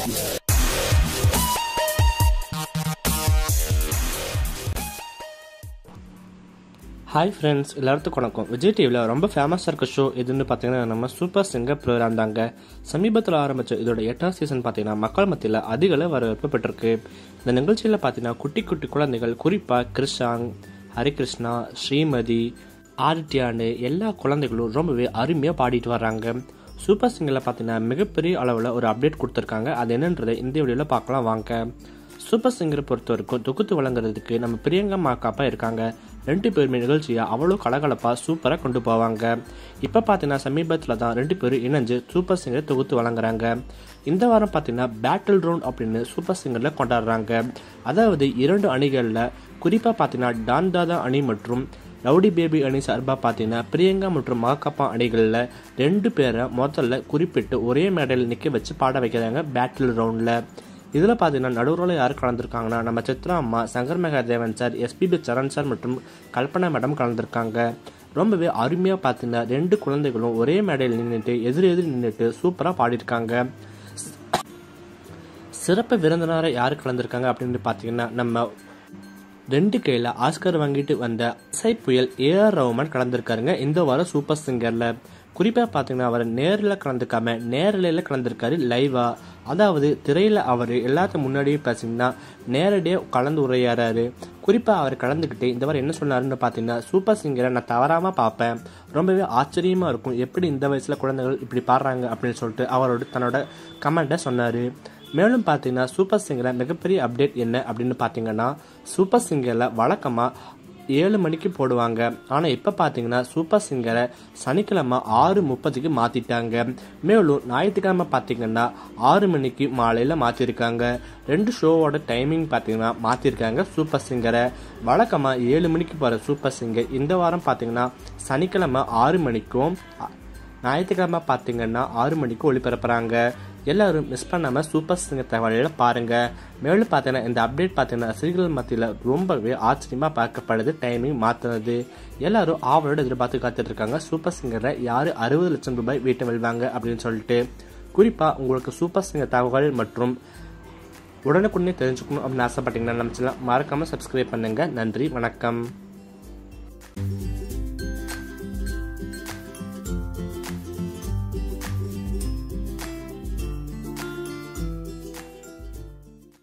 hi friends எல்லாத்துக்கும் வணக்கம் விஜய் டிவியில் ரொம்ப ஃபேமஸாக இருக்க ஷோ எதுன்னு பார்த்தீங்கன்னா நம்ம சூப்பர் சிங்கர் ப்ரோக்ராம் தாங்க சமீபத்தில் ஆரம்பித்த இதோட எட்டாம் சீசன் பார்த்தீங்கன்னா மக்கள் மத்தியில் அதிக அளவு வரவேற்பு பெற்றிருக்கு இந்த நிகழ்ச்சியில் பார்த்தீங்கன்னா குட்டி குட்டி குழந்தைகள் குறிப்பாக கிருஷாங் ஹரிகிருஷ்ணா ஸ்ரீமதி ஆதித்யான்னு எல்லா குழந்தைகளும் ரொம்பவே அருமையாக பாடிட்டு வர்றாங்க சூப்பர் சிங்கரில் பார்த்தீங்கன்னா மிகப்பெரிய அளவில் ஒரு அப்டேட் கொடுத்துருக்காங்க அது என்னன்றதை இந்த வீடியோவில் பார்க்கலாம் வாங்க சூப்பர் சிங்கரை பொறுத்த வரைக்கும் தொகுத்து வழங்குறதுக்கு நம்ம பிரியங்கா மாக்காப்பா இருக்காங்க ரெண்டு பேருமே நிகழ்ச்சியை அவ்வளோ கலகலப்பாக சூப்பராக கொண்டு போவாங்க இப்போ பார்த்தீங்கன்னா சமீபத்தில் தான் ரெண்டு பேரும் இணைஞ்சு சூப்பர் சிங்கரை தொகுத்து வழங்குறாங்க இந்த வாரம் பார்த்தீங்கன்னா பேட்டில் ரவுண்ட் அப்படின்னு சூப்பர் சிங்கரில் கொண்டாடுறாங்க அதாவது இரண்டு அணிகளில் குறிப்பாக பார்த்தீங்கன்னா டான் தாதா அணி மற்றும் ரவுடி பேபி அணி சார்பாக பார்த்தீங்கன்னா பிரியங்கா மற்றும் மாக்கப்பா அணிகளில் ரெண்டு பேரை முதல்ல குறிப்பிட்டு ஒரே மேடையில் நிற்க வச்சு பாட வைக்கிறாங்க பேட்டில் ரவுண்டில் இதில் பார்த்தீங்கன்னா நடுவரில் யார் கலந்துருக்காங்கன்னா நம்ம சித்ரா அம்மா Shankar Mahadevan sir SPB Charan sir மற்றும் கல்பனா மேடம் கலந்துருக்காங்க ரொம்பவே அருமையாக பார்த்தீங்கன்னா ரெண்டு குழந்தைகளும் ஒரே மேடையில் நின்றுட்டு எதிர் எதிர் நின்றுட்டு சூப்பராக பாடியிருக்காங்க சிறப்பு விருந்தினரை யார் கலந்துருக்காங்க அப்படின்னு பார்த்தீங்கன்னா நம்ம ரெண்டு கையில் ஆஸ்கர் வாங்கிட்டு வந்த இசை புயல் ஏஆர் ரவுமன் கலந்துருக்காருங்க இந்த வாரம் சூப்பர் சிங்கரில் குறிப்பாக பார்த்தீங்கன்னா அவர் நேரில் கலந்துக்காம நேரலையில் கலந்துருக்காரு லைவா அதாவது திரையில் அவர் எல்லாத்துக்கும் முன்னாடியே பார்த்தீங்கன்னா நேரடியாக கலந்து உரையாறாரு குறிப்பாக அவர் கலந்துக்கிட்டு இந்த வாரம் என்ன சொன்னாருன்னு பார்த்தீங்கன்னா சூப்பர் சிங்கரை நான் தவறாமல் பார்ப்பேன் ரொம்பவே ஆச்சரியமாக இருக்கும் எப்படி இந்த வயசில் குழந்தைகள் இப்படி பாடுறாங்க அப்படின்னு சொல்லிட்டு அவரோட தன்னோட கமெண்ட்டை சொன்னார் மேலும் பார்த்தீங்கன்னா சூப்பர் சிங்கரில் மிகப்பெரிய அப்டேட் என்ன அப்படின்னு பார்த்தீங்கன்னா சூப்பர் சிங்கரில் வழக்கமாக ஏழு மணிக்கு போடுவாங்க ஆனால் இப்போ பார்த்தீங்கன்னா சூப்பர் சிங்கரை சனிக்கிழமை ஆறு முப்பதுக்கு மாற்றிட்டாங்க மேலும் ஞாயிற்றுக்கிழமை பார்த்தீங்கன்னா ஆறு மணிக்கு மாலையில் மாற்றிருக்காங்க ரெண்டு ஷோவோட டைமிங் பார்த்தீங்கன்னா மாற்றிருக்காங்க சூப்பர் சிங்கரை வழக்கமாக ஏழு மணிக்கு போகிற சூப்பர் சிங்கர் இந்த வாரம் பார்த்தீங்கன்னா சனிக்கிழமை ஆறு மணிக்கும் ஞாயிற்றுக்கிழமை பார்த்தீங்கன்னா ஆறு மணிக்கு ஒளிபரப்புறாங்க எல்லாரும் மிஸ் பண்ணாமல் சூப்பர் சிங்கர் தகவலில் பாருங்கள் மேலும் பார்த்தீங்கன்னா இந்த அப்டேட் பார்த்தீங்கன்னா ரசிகர்கள் மத்தியில் ரொம்பவே ஆச்சரியமாக பார்க்கப்படுது டைமிங் மாற்றினது எல்லாரும் ஆவலோட எதிர்பார்த்து காத்துட்டு இருக்காங்க சூப்பர் சிங்கரில் யார் அறுபது லட்சம் ரூபாய் வீட்டை வெல்வாங்க அப்படின்னு சொல்லிட்டு குறிப்பாக உங்களுக்கு சூப்பர் சிங்கர் தகவல் மற்றும் உடனுக்குடனே தெரிஞ்சுக்கணும் அப்படின்னு ஆசைப்பட்டீங்கன்னா நம்ம சேனல் மறக்காமல் சப்ஸ்கிரைப் பண்ணுங்கள் நன்றி வணக்கம்